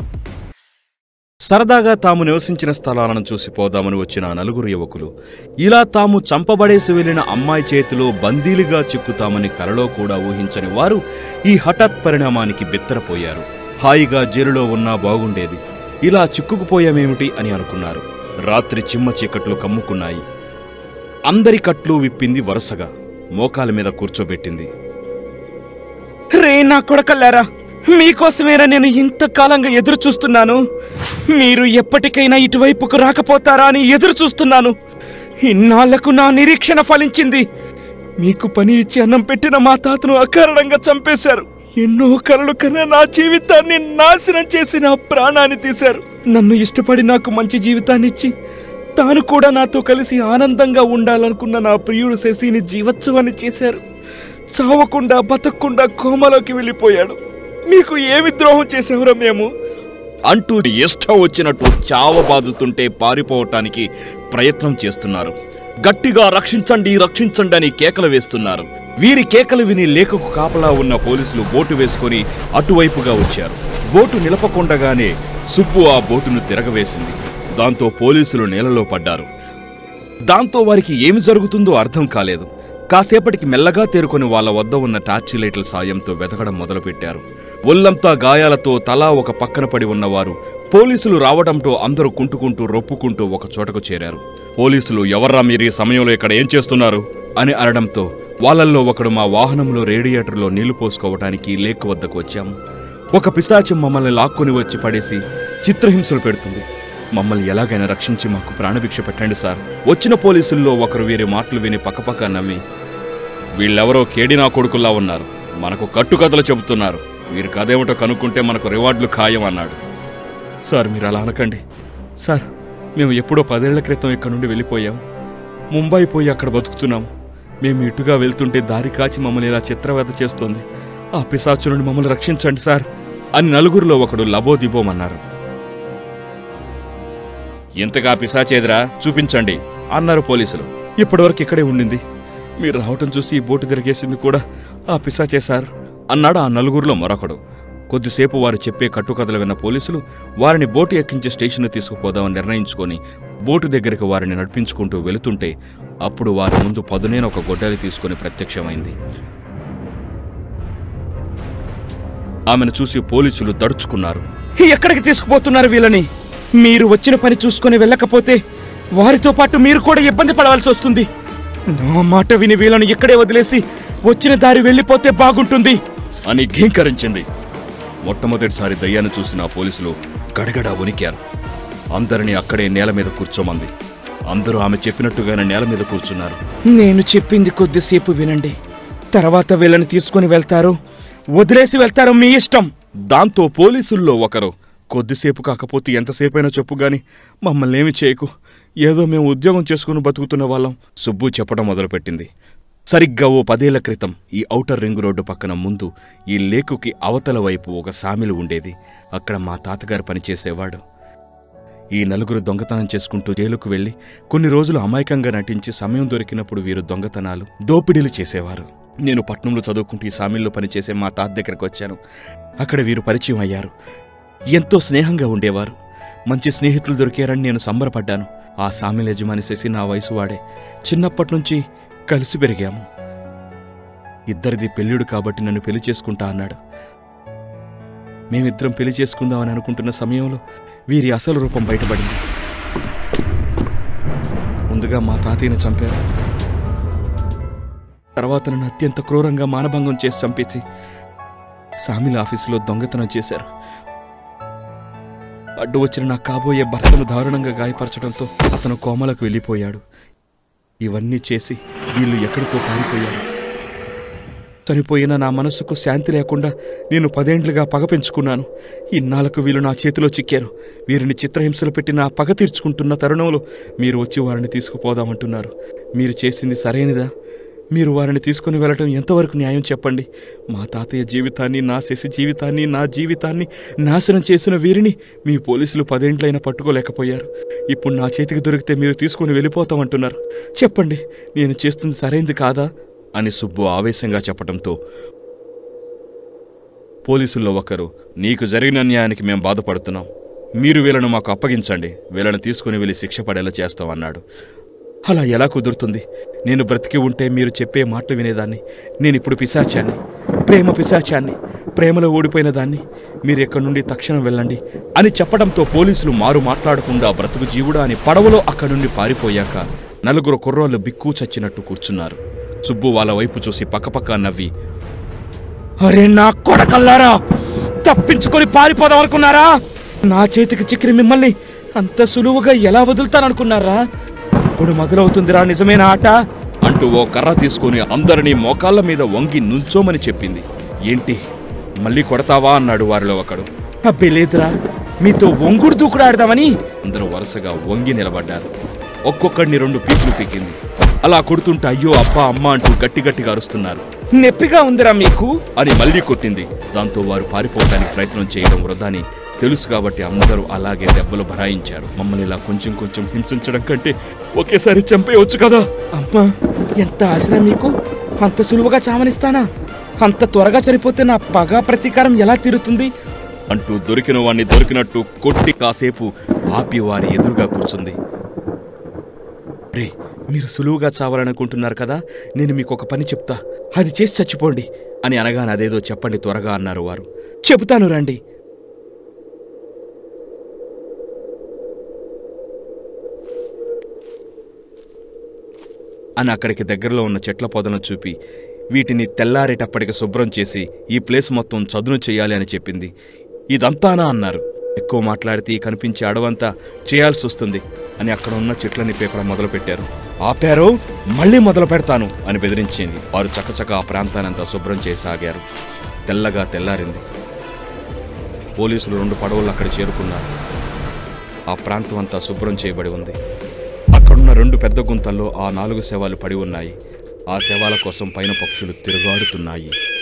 సరదాగా తాము నివసించిన స్థలాలను చూసి పోదామని వచ్చిన ఆ నలుగురు యువకులు ఇలా తాము చంపబడేసి వెళ్లిన అమ్మాయి చేతిలో బందీలుగా చిక్కుతామని కలలో కూడా ఊహించని వారు ఈ హఠాత్ పరిణామానికి బిత్తరపోయారు హాయిగా జైలులో ఉన్నా బాగుండేది ఇలా చిక్కుకుపోయామేమిటి అని అనుకున్నారు రాత్రి చిమ్మ చీకట్లు కమ్ముకున్నాయి అందరి కట్లు విప్పింది వరుసగా మోకాల మీద కూర్చోబెట్టింది రే నా కొడకల్లారా మీకోసమేరా నేను ఇంతకాలంగా ఎదురు చూస్తున్నాను మీరు ఎప్పటికైనా ఇటువైపుకు రాకపోతారా అని ఎదురు చూస్తున్నాను ఇన్నాళ్లకు నా నిరీక్షణ ఫలించింది మీకు పని ఇచ్చి అన్నం పెట్టిన మా తాతను అకారణంగా చంపేశారు ఎన్నో కలలు కన్నా నా జీవితాన్ని నాశనం చేసి నా ప్రాణాన్ని తీశారు నన్ను ఇష్టపడి నాకు మంచి జీవితాన్ని ఇచ్చి తాను కూడా నాతో కలిసి ఆనందంగా ఉండాలనుకున్న నా ప్రియుడు శశిని జీవోత్సవాన్ని చేశారు చావకుండా బతకకుండా కోమలోకి వెళ్ళిపోయాడు మీకు ఏమి ద్రోహం చేసేవరా మేము అంటూ ఇష్టం వచ్చినట్టు చావబాదుతుంటే పారిపోవటానికి ప్రయత్నం చేస్తున్నారు గట్టిగా రక్షించండి రక్షించండి అని కేకలు వేస్తున్నారు వీరి కేకలు విని లేఖకు కాపలా ఉన్న పోలీసులు బోటు వేసుకొని అటువైపుగా వచ్చారు బోటు నిలపకుండగానే సుబ్బు ఆ బోటును తిరగవేసింది దాంతో పోలీసులు నేలలో పడ్డారు దాంతో వారికి ఏమి జరుగుతుందో అర్థం కాలేదు కాసేపటికి మెల్లగా తేరుకొని వాళ్ళ వద్ద ఉన్న టార్చి లైట్ల సాయంతో వెతకడం మొదలుపెట్టారు ఒళ్ళంతా గాయాలతో తలా ఒక పక్కన పడి ఉన్నవారు పోలీసులు రావడంతో అందరూ కుంటుకుంటూ రొప్పుకుంటూ ఒక చోటకు చేరారు పోలీసులు ఎవర్రా మీరు ఈ సమయంలో ఇక్కడ ఏం చేస్తున్నారు అని అనడంతో వాళ్ళల్లో ఒకడు మా వాహనంలో రేడియేటర్లో నీళ్లు పోసుకోవటానికి లేక్ వద్దకు వచ్చాము ఒక పిశాచం మమ్మల్ని లాక్కొని వచ్చి పడేసి చిత్రహింసలు పెడుతుంది మమ్మల్ని ఎలాగైనా రక్షించి మాకు ప్రాణభిక్ష పెట్టండి సార్ వచ్చిన పోలీసుల్లో ఒకరు వీరి మాటలు విని పక్కపక్క నవ్వి వీళ్ళెవరో కేడినా కొడుకుల్లా ఉన్నారు మనకు కట్టుకథలు చెబుతున్నారు వీరి కథేమిటో కనుక్కుంటే మనకు రివార్డులు ఖాయం అన్నాడు సార్ మీరు అలా అనకండి సార్ మేము ఎప్పుడో పదేళ్ల క్రితం ఇక్కడ నుండి వెళ్ళిపోయాం ముంబై పోయి అక్కడ బతుకుతున్నాం మేము ఇటుగా వెళ్తుంటే దారి కాచి మమ్మల్ని ఇలా చిత్రవద చేస్తోంది ఆ పిశాచు నుండి మమ్మల్ని రక్షించండి సార్ అని నలుగురిలో ఒకడు లబోదిబోమన్నారు ఇంతగా పిశాచేదిరా చూపించండి అన్నారు పోలీసులు ఇప్పటివరకు ఇక్కడే ఉండింది మీరు రావటం చూసి ఈ బోటు తిరిగేసింది కూడా ఆ పిశాచే సార్ అన్నాడు ఆ నలుగురిలో మరొకడు కొద్దిసేపు వారు చెప్పే కట్టుకథలు విన్న పోలీసులు వారిని బోటు ఎక్కించే స్టేషన్ తీసుకుపోదామని నిర్ణయించుకొని బోటు దగ్గరికి వారిని నడిపించుకుంటూ వెళుతుంటే అప్పుడు వారి ముందు పదునైన ఒక గొడ్డలి తీసుకుని ప్రత్యక్షమైంది ఆమెను చూసి పోలీసులు దడుచుకున్నారు ఎక్కడికి తీసుకుపోతున్నారు వీళ్ళని మీరు వచ్చిన పని చూసుకొని వెళ్ళకపోతే వారితో పాటు మీరు కూడా ఇబ్బంది పడవలసి వస్తుంది నా మాట విని వీళ్ళని ఇక్కడే వదిలేసి వచ్చిన దారి వెళ్ళిపోతే బాగుంటుంది అని ఘీంకరించింది మొట్టమొదటిసారి దయ్యాన్ని చూసిన ఆ పోలీసులు గడగడా వణికారు అందరినీ అక్కడే నేల మీద కూర్చోమంది అందరూ ఆమె చెప్పినట్టుగానే నేల మీద కూర్చున్నారు నేను చెప్పింది కొద్దిసేపు వినండి తర్వాత వీళ్ళని తీసుకొని వెళ్తారు వదిలేసి వెళ్తారు మీ ఇష్టం దాంతో పోలీసుల్లో ఒకరు కొద్దిసేపు కాకపోతే ఎంతసేపైనా చెప్పు గాని మమ్మల్ని ఏమి చేయకు ఏదో మేము ఉద్యోగం చేసుకుని బతుకుతున్న వాళ్ళం సుబ్బు చెప్పడం మొదలుపెట్టింది సరిగ్గా ఓ పదేళ్ల క్రితం ఈ ఔటర్ రింగ్ రోడ్డు పక్కన ముందు ఈ లేకుకి అవతల వైపు ఒక సామిలు ఉండేది అక్కడ మా తాతగారు పనిచేసేవాడు ఈ నలుగురు దొంగతనం చేసుకుంటూ జైలుకు వెళ్లి కొన్ని రోజులు అమాయకంగా నటించి సమయం దొరికినప్పుడు వీరు దొంగతనాలు దోపిడీలు చేసేవారు నేను పట్నంలో చదువుకుంటూ ఈ సామిల్లో పనిచేసే మా తాత దగ్గరకు వచ్చాను అక్కడ వీరు పరిచయం అయ్యారు ఎంతో స్నేహంగా ఉండేవారు మంచి స్నేహితులు దొరికారని నేను సంబరపడ్డాను ఆ సామిల యజమాని శశి నా వయసు వాడే చిన్నప్పటి నుంచి కలిసి పెరిగాము ఇద్దరిది పెళ్ళిడు కాబట్టి నన్ను పెళ్లి చేసుకుంటా అన్నాడు మేమిద్దరం పెళ్లి చేసుకుందామని అనుకుంటున్న సమయంలో వీరి అసలు రూపం బయటపడింది ముందుగా మా తాతయ్యను చంపారు తర్వాత నన్ను అత్యంత క్రూరంగా మానభంగం చేసి చంపేసి సామిల ఆఫీసులో దొంగతనం చేశారు అడ్డు వచ్చిన నా కాబోయే భర్తను దారుణంగా గాయపరచడంతో అతను కోమలకు వెళ్ళిపోయాడు ఇవన్నీ చేసి వీళ్ళు ఎక్కడికో పారిపోయారు చనిపోయిన నా మనస్సుకు శాంతి లేకుండా నేను పదేండ్లుగా పగ పెంచుకున్నాను ఇన్నాళ్లకు వీళ్ళు నా చేతిలో చిక్కారు వీరిని చిత్రహింసలు పెట్టి నా పగ తీర్చుకుంటున్న తరుణంలో మీరు వచ్చి వారిని తీసుకుపోదామంటున్నారు మీరు చేసింది సరైనదా మీరు వారిని తీసుకుని వెళ్ళటం ఎంతవరకు న్యాయం చెప్పండి మా తాతయ్య జీవితాన్ని నా శశి జీవితాన్ని నా జీవితాన్ని నాశనం చేసిన వీరిని మీ పోలీసులు పదేండ్లైనా పట్టుకోలేకపోయారు ఇప్పుడు నా చేతికి దొరికితే మీరు తీసుకుని వెళ్ళిపోతామంటున్నారు చెప్పండి నేను చేస్తుంది సరైంది కాదా అని సుబ్బు ఆవేశంగా చెప్పడంతో పోలీసుల్లో ఒకరు నీకు జరిగిన అన్యాయానికి మేం బాధపడుతున్నాం మీరు వీళ్ళను మాకు అప్పగించండి వీళ్ళని తీసుకుని వెళ్ళి శిక్ష పడేలా చేస్తాం అన్నాడు అలా ఎలా కుదురుతుంది నేను బ్రతికి ఉంటే మీరు చెప్పే మాటలు వినేదాన్ని నేను ఇప్పుడు పిశాచాన్ని ప్రేమ పిశాచాన్ని ప్రేమలో ఓడిపోయిన దాన్ని మీరు ఎక్కడి నుండి తక్షణం వెళ్ళండి అని చెప్పడంతో పోలీసులు మారు మాట్లాడకుండా బ్రతుకు జీవుడా అని పడవలో అక్కడి నుండి పారిపోయాక నలుగురు కుర్రోళ్ళు బిక్కు చచ్చినట్టు కూర్చున్నారు సుబ్బు వాళ్ళ వైపు చూసి పక్కపక్క నవ్వి అరే నా కొడకల్లారా తప్పించుకొని పారిపోదాం అనుకున్నారా నా చేతికి చిక్కిన మిమ్మల్ని అంత సులువుగా ఎలా వదులుతాననుకున్నారా ఇప్పుడు మొదలవుతుందిరా నిజమైన ఆట అంటూ ఓ కర్ర తీసుకుని అందరినీ మోకాళ్ళ మీద వంగి నుంచోమని చెప్పింది ఏంటి మళ్ళీ కొడతావా అన్నాడు వారిలో ఒకడు అబ్బే లేదురా మీతో ఒంగుడు దూకుడు ఆడదామని అందరూ వరుసగా వంగి నిలబడ్డారు ఒక్కొక్కడిని రెండు పీకులు పీకింది అలా కొడుతుంటే అయ్యో అబ్బా అమ్మ అంటూ గట్టి గట్టిగా అరుస్తున్నారు నొప్పిగా ఉందిరా మీకు అని మళ్ళీ కొట్టింది దాంతో వారు పారిపోవడానికి ప్రయత్నం చేయడం వృధాని తెలుసు కాబట్టి అందరూ అలాగే దెబ్బలు భరాయించారు మమ్మల్ని ఇలా కొంచెం కొంచెం హింసించడం కంటే ఒకేసారి చంపేయవచ్చు కదా అమ్మా ఎంత ఆశరా మీకు అంత సులువుగా చావనిస్తానా అంత త్వరగా చనిపోతే నా పగ ప్రతీకారం ఎలా తీరుతుంది అంటూ దొరికిన వాణ్ణి దొరికినట్టు కొట్టి కాసేపు ఆపి వారి ఎదురుగా కూర్చుంది రే మీరు సులువుగా చావాలనుకుంటున్నారు కదా నేను మీకు ఒక పని చెప్తా అది చేసి చచ్చిపోండి అని అనగానే అదేదో చెప్పండి త్వరగా అన్నారు వారు చెబుతాను రండి అని అక్కడికి దగ్గరలో ఉన్న చెట్ల పొదను చూపి వీటిని తెల్లారేటప్పటికి శుభ్రం చేసి ఈ ప్లేస్ మొత్తం చదును చేయాలి అని చెప్పింది ఇదంతానా అన్నారు ఎక్కువ మాట్లాడితే ఈ కనిపించే అడవంతా చేయాల్సి వస్తుంది అని అక్కడ ఉన్న చెట్లని పీకడం మొదలుపెట్టారు ఆపారు మళ్ళీ మొదలు పెడతాను అని బెదిరించింది వారు చకచక ఆ ప్రాంతానంతా శుభ్రం చేసాగారు తెల్లగా తెల్లారింది పోలీసులు రెండు పడవలు అక్కడ చేరుకున్నారు ఆ ప్రాంతం అంతా శుభ్రం చేయబడి ఉంది అక్కడున్న రెండు పెద్ద గుంతల్లో ఆ నాలుగు శవాలు పడి ఉన్నాయి ఆ శవాల కోసం పైన పక్షులు తిరుగాడుతున్నాయి